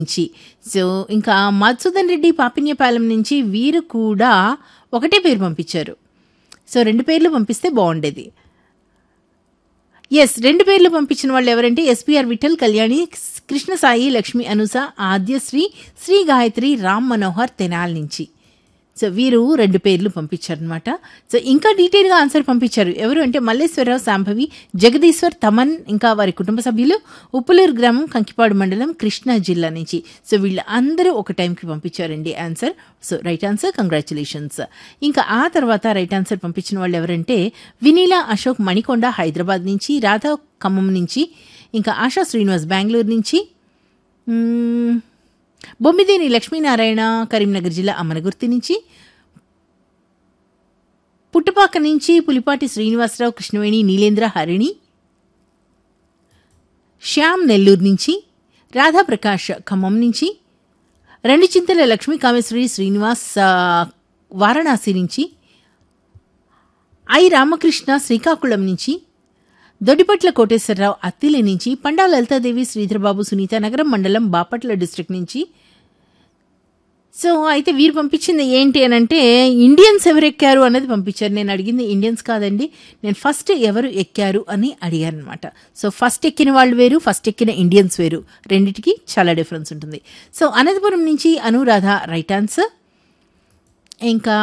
నుంచి సో ఇంకా మధుసూదన్ రెడ్డి పాపిన్యపాలెం నుంచి వీరు కూడా ఒకటే పేరు పంపించారు సో రెండు పేర్లు పంపిస్తే బాగుండేది ఎస్ రెండు పేర్లు పంపించిన వాళ్ళు ఎవరంటే ఎస్పీఆర్ విఠల్ కళ్యాణి కృష్ణ సాయి లక్ష్మి అనుస ఆద్యశ్రీ శ్రీ గాయత్రి రామ్ మనోహర్ తెనాల్ నుంచి సో వీరు రెండు పేర్లు పంపించారనమాట సో ఇంకా డీటెయిల్గా ఆన్సర్ పంపించారు ఎవరు అంటే మల్లేశ్వరరావు శాంభవి జగదీశ్వర్ తమన్ ఇంకా వారి కుటుంబ సభ్యులు ఉప్పులూరు గ్రామం కంకిపాడు మండలం కృష్ణా జిల్లా నుంచి సో వీళ్ళు అందరూ ఒక టైంకి పంపించారండి answer so right answer congratulations ఇంకా ఆ తర్వాత రైట్ ఆన్సర్ పంపించిన వాళ్ళు ఎవరంటే వినీలా అశోక్ మణికొండ హైదరాబాద్ నుంచి రాధా ఖమ్మం నుంచి ఇంకా ఆశా శ్రీనివాస్ బెంగళూరు నుంచి మ్మ్, బొమ్మిదేని లక్ష్మీనారాయణ కరీంనగర్ జిల్లా అమ్మనగుర్తి నుంచి పుట్టపాక నుంచి పులిపాటి శ్రీనివాసరావు కృష్ణవేణి నీలేంద్ర హరిణి శ్యామ్ నెల్లూరు నుంచి రాధాప్రకాష్ ఖమ్మం నుంచి రెండు చింతల లక్ష్మీ కామేశ్వరి శ్రీనివాస్ ఆ, వారణాసి నుంచి ఐ రామకృష్ణ శ్రీకాకుళం నుంచి దొడ్డిపట్ల కోటేశ్వరరావు అత్తిలి నుంచి పండా లలితాదేవి శ్రీధరబాబు సునీత నగరం మండలం బాపట్ల డిస్ట్రిక్ట్ నుంచి సో అయితే వీరు పంపించింది ఏంటి అని అంటే ఇండియన్స్ ఎవరు ఎక్కారు అన్నది పంపించారు నేను అడిగింది ఇండియన్స్ కాదండి నేను ఫస్ట్ ఎవరు ఎక్కారు అని అడిగాను అనమాట సో ఫస్ట్ ఎక్కిన వాళ్ళు వేరు ఫస్ట్ ఎక్కిన ఇండియన్స్ వేరు రెండిటికి చాలా డిఫరెన్స్ ఉంటుంది సో అనంతపురం నుంచి అనురాధ రైట్ ఆన్సర్ ఇంకా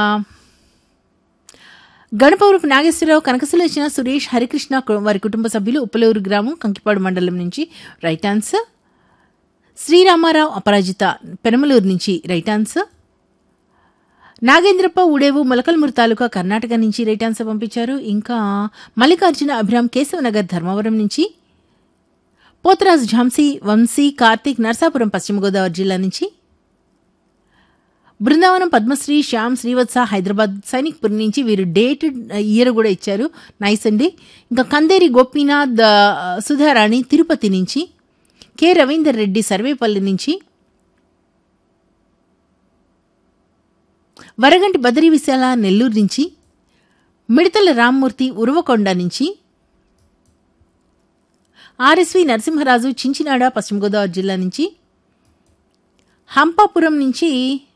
గణపవరపు నాగేశ్వరరావు కనకసులోచన సురేష్ హరికృష్ణ కు- వారి కుటుంబ సభ్యులు ఉప్పలూరు గ్రామం కంకిపాడు మండలం నుంచి రైట్ ఆన్సర్ శ్రీరామారావు అపరాజిత పెనమలూరు నుంచి రైట్ ఆన్సర్ నాగేంద్రప్ప ఉడేవు మొలకల్మూరు తాలూకా కర్ణాటక నుంచి రైట్ ఆన్సర్ పంపించారు ఇంకా మల్లికార్జున అభిరామ్ కేశవనగర్ ధర్మవరం నుంచి పోతరాజు ఝాన్సీ వంశీ కార్తీక్ నర్సాపురం పశ్చిమ గోదావరి జిల్లా నుంచి బృందావనం పద్మశ్రీ శ్యామ్ శ్రీవత్స హైదరాబాద్ సైనిక్పురి నుంచి వీరు డేట్ ఇయర్ కూడా ఇచ్చారు నైస్ అండి ఇంకా కందేరి గోపీనాథ్ ఆ, సుధారాణి తిరుపతి నుంచి కె రవీందర్ రెడ్డి సర్వేపల్లి నుంచి వరగంటి బదరి విశాల నెల్లూరు నుంచి మిడతల రామ్మూర్తి ఉరవకొండ నుంచి ఆర్ఎస్వి నరసింహరాజు చించినాడ పశ్చిమ గోదావరి జిల్లా నుంచి హంపాపురం నుంచి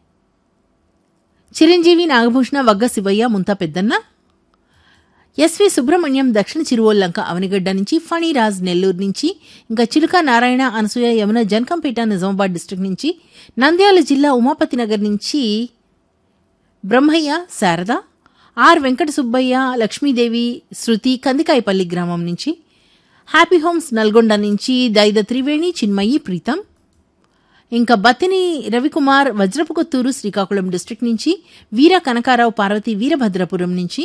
చిరంజీవి నాగభూషణ వగ్గ శివయ్య ముంతా పెద్దన్న ఎస్వి సుబ్రహ్మణ్యం దక్షిణ చిరువల్లంక అవనిగడ్డ నుంచి ఫణిరాజ్ నెల్లూరు నుంచి ఇంకా చిలుక నారాయణ అనసూయ యమున జనకంపేట నిజామాబాద్ డిస్ట్రిక్ట్ నుంచి నంద్యాల జిల్లా ఉమాపతి నగర్ నుంచి బ్రహ్మయ్య శారద ఆర్ వెంకట సుబ్బయ్య లక్ష్మీదేవి శృతి కందికాయపల్లి గ్రామం నుంచి హ్యాపీ హోమ్స్ నల్గొండ నుంచి దైద త్రివేణి చిన్మయి ప్రీతం ఇంకా బతిని రవికుమార్ వజ్రపుకొత్తూరు శ్రీకాకుళం డిస్ట్రిక్ట్ నుంచి వీర కనకారావు పార్వతి వీరభద్రపురం నుంచి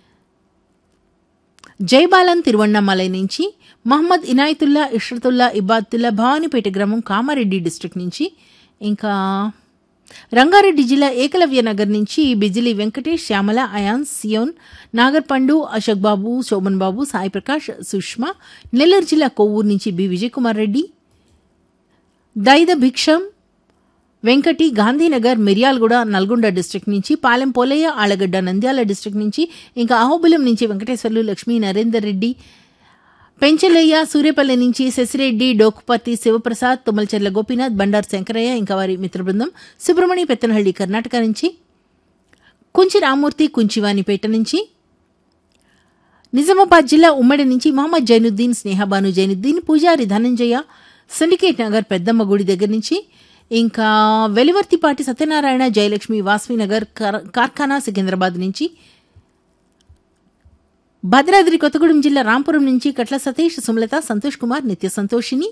జైబాలన్ తిరువണ്ണామలై నుంచి మహమ్మద్ ఇనాయతుల్లా ఇష్రతుల్లా ఇబాతుల్లా భవానీపేట గ్రామం కామారెడ్డి డిస్ట్రిక్ట్ నుంచి ఇంకా రంగారెడ్డి జిల్లా ఏకలవ్య నగర్ నుంచి బిజిలి వెంకటేష్ శ్యామల అయాన్ సియోన్ నాగర్పండు అశోక్ బాబు శోభన్ బాబు సాయి ప్రకాష్ సుష్మా నెల్లూరు జిల్లా కొవ్వూరు నుంచి బి విజయకుమార్ రెడ్డి దైద భిక్షం వెంకటి గాంధీనగర్ మిర్యాలగూడ నల్గొండ డిస్ట్రిక్ట్ నుంచి పాలెం పోలయ్య ఆలగడ్డ నంద్యాల డిస్ట్రిక్ట్ నుంచి ఇంకా అహోబిలం నుంచి వెంకటేశ్వర్లు లక్ష్మీ నరేందర్ రెడ్డి పెంచలయ్య సూర్యపల్లి నుంచి శశిరెడ్డి డోకుపర్తి శివప్రసాద్ తుమ్మలచెర్ల గోపీనాథ్ బండారు శంకరయ్య ఇంకా వారి మిత్ర బృందం సుబ్రహ్మణ్య పెత్తనహళ్లి కర్ణాటక నుంచి కుంచి రామూర్తి కుంచివానిపేట నుంచి నిజామాబాద్ జిల్లా ఉమ్మడి నుంచి మహమ్మద్ జైనుద్దీన్ స్నేహబాను జైనుద్దీన్ పూజారి ధనంజయ సిండికేట్ నగర్ పెద్దమ్మ గుడి దగ్గర నుంచి ఇంకా వెలివర్తిపాటి సత్యనారాయణ జయలక్ష్మి వాస్వి నగర్ కార్- కార్ఖానా సికింద్రాబాద్ నుంచి భద్రాద్రి కొత్తగూడెం జిల్లా రాంపురం నుంచి కట్ల సతీష్ సుమలత సంతోష్ కుమార్ నిత్య సంతోషిని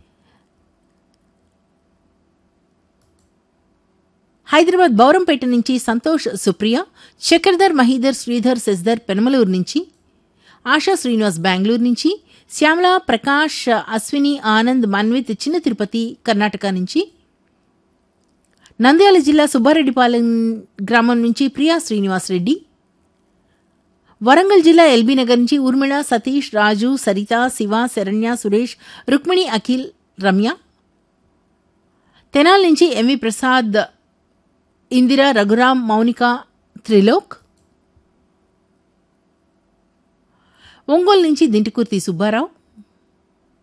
హైదరాబాద్ బౌరంపేట నుంచి సంతోష్ సుప్రియ చక్రధర్ మహీధర్ శ్రీధర్ శశిధర్ పెనమలూరు నుంచి ఆశా శ్రీనివాస్ బెంగళూరు నుంచి శ్యామల ప్రకాష్ అశ్విని ఆనంద్ మన్విత్ చిన్న తిరుపతి కర్ణాటక నుంచి నంద్యాల జిల్లా సుబ్బారెడ్డిపాలెం గ్రామం నుంచి ప్రియా శ్రీనివాస్ రెడ్డి వరంగల్ జిల్లా ఎల్బీ నగర్ నుంచి ఊర్మిళ సతీష్ రాజు సరిత శివ శరణ్య సురేష్ రుక్మిణి అఖిల్ రమ్య తెనాల్ నుంచి ఎంవి ప్రసాద్ ఇందిర రఘురాం మౌనిక త్రిలోక్ ఒంగోలు నుంచి దింటుకుర్తి సుబ్బారావు